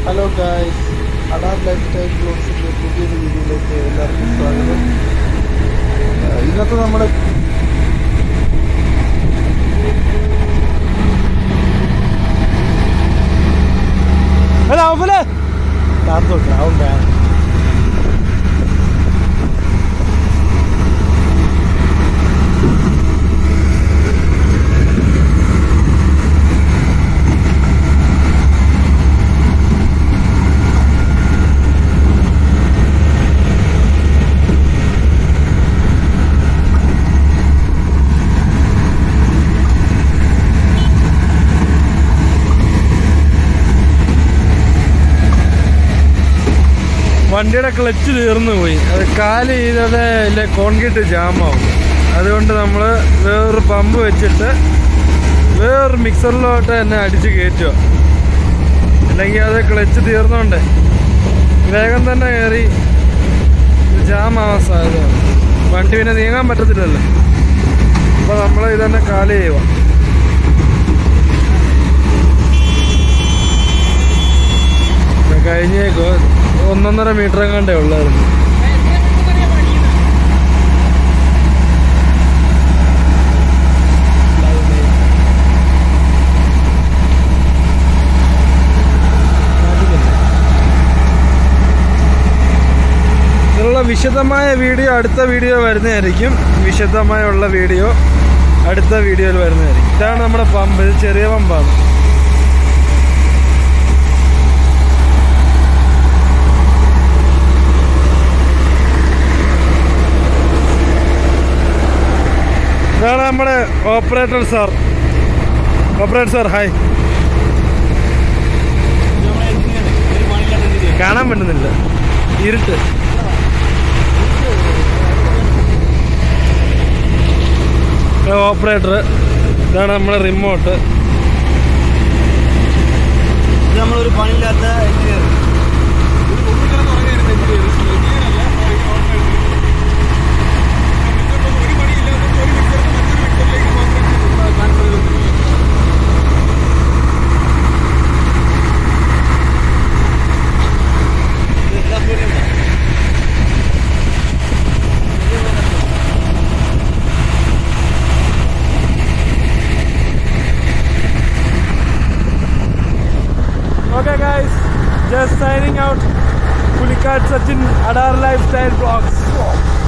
Hello guys Adaar life style ബ്ലോഗ്സിൻ്റെ പുതിയൊരു വീഡിയോയിലേക്ക് എല്ലാവർക്കും സ്വാഗതം ആ, ഇന്നത്തെ നമ്മുടെ Hadi avle. Tanto ground है വണ്ടിയുടെ ക്ലച്ച് തീർന്നു പോയി അത് കാല് ചെയ്തത് ഇല്ലേ കോൺക്രീറ്റ് ജാമാവും അതുകൊണ്ട് നമ്മൾ വേറൊരു പമ്പ് വെച്ചിട്ട് വേറൊരു മിക്സറിലോട്ട് തന്നെ അടിച്ച് കയറ്റുക അല്ലെങ്കിൽ അത് ക്ലച്ച് തീർന്നോണ്ടേ വേഗം തന്നെ കയറി ജാമാവാൻ സാധ്യതയാണ് വണ്ടി പിന്നെ നീങ്ങാൻ പറ്റത്തില്ലല്ലോ അപ്പോൾ നമ്മൾ ഇതന്നെ കാല് ചെയ്യുക കഴിഞ്ഞേക്കോ ഒന്നൊന്നര മീറ്റർ എങ്ങാണ്ടേ ഉള്ളായിരുന്നു ഇതിനുള്ള വിശദമായ വീഡിയോ അടുത്ത വീഡിയോ വരുന്നതായിരിക്കും വിശദമായുള്ള വീഡിയോ അടുത്ത വീഡിയോയിൽ വരുന്നതായിരിക്കും ഇതാണ് നമ്മുടെ പമ്പ് ഇത് ചെറിയ പമ്പാണ് ഇതാണ് നമ്മുടെ operator sir operator sir hi കാണാൻ പറ്റുന്നില്ല ഇരുട്ട് ഓപ്പറേറ്റർ ഇതാണ് നമ്മുടെ റിമോട്ട് ഇത് നമ്മളൊരു പണിയില്ലാത്ത engineer Okay, guys, just signing out. Pulikat Sachin Adar Lifestyle Vlogs.